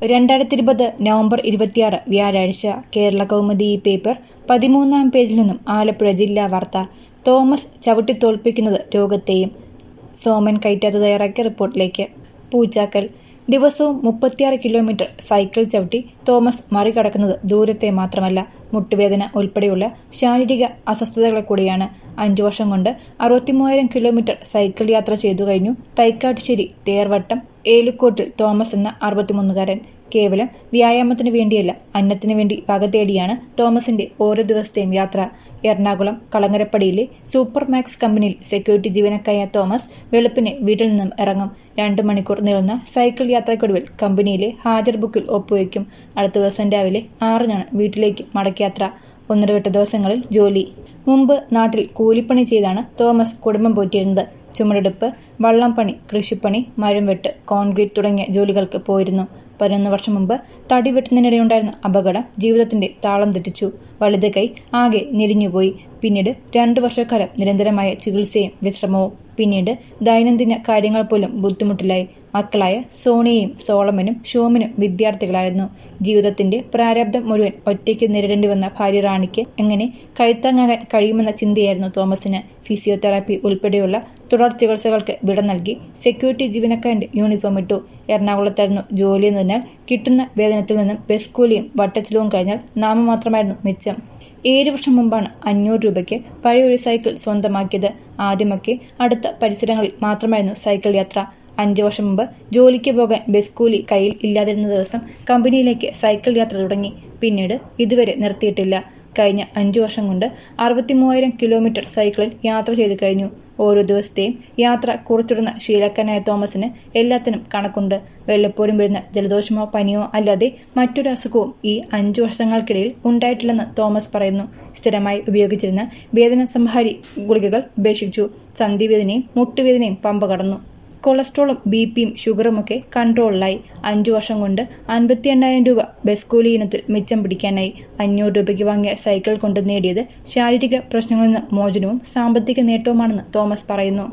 രണ്ടായിരത്തി ഇരുപത് നവംബർ ഇരുപത്തിയാറ് വ്യാഴാഴ്ച കേരള കൗമുദി ഈ പേപ്പർ പതിമൂന്നാം പേജിൽ നിന്നും ആലപ്പുഴ ജില്ലാ വാർത്ത തോമസ് ചവിട്ടിത്തോൽപ്പിക്കുന്നത് രോഗത്തെയും സോമൻ കയറ്റാത്ത തയ്യാറാക്കിയ റിപ്പോർട്ടിലേക്ക് പൂച്ചാക്കൽ ദിവസവും മുപ്പത്തിയാറ് കിലോമീറ്റർ സൈക്കിൾ ചവിട്ടി തോമസ് മറികടക്കുന്നത് ദൂരത്തെ മാത്രമല്ല മുട്ടുവേദന ഉൾപ്പെടെയുള്ള ശാരീരിക അസ്വസ്ഥതകളെ കൂടിയാണ് അഞ്ചു വർഷം കൊണ്ട് അറുപത്തിമൂവായിരം കിലോമീറ്റർ സൈക്കിൾ യാത്ര ചെയ്തു കഴിഞ്ഞു തൈക്കാട്ടുശ്ശേരി തേർവട്ടം ഏലുക്കോട്ടിൽ തോമസ് എന്ന അറുപത്തിമൂന്നുകാരൻ കേവലം വ്യായാമത്തിന് വേണ്ടിയല്ല അന്നത്തിനു വേണ്ടി വക തേടിയാണ് തോമസിന്റെ ഓരോ ദിവസത്തെയും യാത്ര എറണാകുളം കളങ്ങരപ്പടിയിലെ സൂപ്പർ മാക്സ് കമ്പനിയിൽ സെക്യൂരിറ്റി ജീവനക്കായ തോമസ് വെളുപ്പിന് വീട്ടിൽ നിന്നും ഇറങ്ങും രണ്ടു മണിക്കൂർ നീളുന്ന സൈക്കിൾ യാത്രയ്ക്കൊടുവിൽ കമ്പനിയിലെ ഹാജർ ബുക്കിൽ ഒപ്പുവയ്ക്കും അടുത്ത ദിവസം രാവിലെ ആറിനാണ് വീട്ടിലേക്ക് മടക്കയാത്ര ഒന്നരവെട്ട് ദിവസങ്ങളിൽ ജോലി മുമ്പ് നാട്ടിൽ കൂലിപ്പണി ചെയ്താണ് തോമസ് കുടുംബം പോറ്റിയിരുന്നത് ചുമടെടുപ്പ് വള്ളംപണി കൃഷിപ്പണി മരംവെട്ട് കോൺക്രീറ്റ് തുടങ്ങിയ ജോലികൾക്ക് പോയിരുന്നു പതിനൊന്ന് വർഷം മുമ്പ് തടി വെട്ടുന്നതിനിടെയുണ്ടായിരുന്ന അപകടം ജീവിതത്തിന്റെ താളം തെറ്റിച്ചു വലുത് കൈ ആകെ ഞെരിഞ്ഞുപോയി പിന്നീട് രണ്ടു വർഷക്കാലം നിരന്തരമായ ചികിത്സയും വിശ്രമവും പിന്നീട് ദൈനംദിന കാര്യങ്ങൾ പോലും ബുദ്ധിമുട്ടിലായി മക്കളായ സോണിയയും സോളമനും ഷോമിനും വിദ്യാർത്ഥികളായിരുന്നു ജീവിതത്തിന്റെ പ്രാരബ്ധം മുഴുവൻ ഒറ്റയ്ക്ക് നേരിടേണ്ടി വന്ന ഭാര്യ റാണിക്ക് എങ്ങനെ കൈത്താങ്ങാകാൻ കഴിയുമെന്ന ചിന്തയായിരുന്നു തോമസിന് ഫിസിയോതെറാപ്പി ഉൾപ്പെടെയുള്ള തുടർ ചികിത്സകൾക്ക് വിട നൽകി സെക്യൂരിറ്റി ജീവനക്കാരന്റെ യൂണിഫോം ഇട്ടു എറണാകുളത്തായിരുന്നു ജോലി എന്നതിനാൽ കിട്ടുന്ന വേതനത്തിൽ നിന്നും ബസ് കൂലിയും വട്ടച്ചിലവും കഴിഞ്ഞാൽ നാമമാത്രമായിരുന്നു മിച്ചം ഏഴ് വർഷം മുമ്പാണ് അഞ്ഞൂറ് രൂപയ്ക്ക് പഴയൊരു സൈക്കിൾ സ്വന്തമാക്കിയത് ആദ്യമൊക്കെ അടുത്ത പരിസരങ്ങളിൽ മാത്രമായിരുന്നു സൈക്കിൾ യാത്ര അഞ്ചു വർഷം മുമ്പ് ജോലിക്ക് പോകാൻ ബസ് കൂലി കയ്യിൽ ഇല്ലാതിരുന്ന ദിവസം കമ്പനിയിലേക്ക് സൈക്കിൾ യാത്ര തുടങ്ങി പിന്നീട് ഇതുവരെ നിർത്തിയിട്ടില്ല കഴിഞ്ഞ അഞ്ചു വർഷം കൊണ്ട് അറുപത്തി മൂവായിരം കിലോമീറ്റർ സൈക്കിളിൽ യാത്ര ചെയ്തു കഴിഞ്ഞു ഓരോ ദിവസത്തെയും യാത്ര കുറിച്ചിടുന്ന ശീലക്കനായ തോമസിന് എല്ലാത്തിനും കണക്കുണ്ട് വല്ലപ്പോഴും വരുന്ന ജലദോഷമോ പനിയോ അല്ലാതെ മറ്റൊരു അസുഖവും ഈ അഞ്ചു വർഷങ്ങൾക്കിടയിൽ ഉണ്ടായിട്ടില്ലെന്ന് തോമസ് പറയുന്നു സ്ഥിരമായി ഉപയോഗിച്ചിരുന്ന വേദന സംഹാരി ഗുളികകൾ ഉപേക്ഷിച്ചു സന്ധിവേദനയും മുട്ടുവേദനയും പമ്പ കടന്നു കൊളസ്ട്രോളും ബി പിയും ഷുഗറുമൊക്കെ കൺട്രോളിലായി അഞ്ചു വർഷം കൊണ്ട് അൻപത്തി എണ്ണായിരം രൂപ ബസ് കൂലി ഇനത്തിൽ മിച്ചം പിടിക്കാനായി അഞ്ഞൂറ് രൂപയ്ക്ക് വാങ്ങിയ സൈക്കിൾ കൊണ്ട് നേടിയത് ശാരീരിക പ്രശ്നങ്ങളിൽ നിന്ന് മോചനവും സാമ്പത്തിക നേട്ടവുമാണെന്ന് തോമസ് പറയുന്നു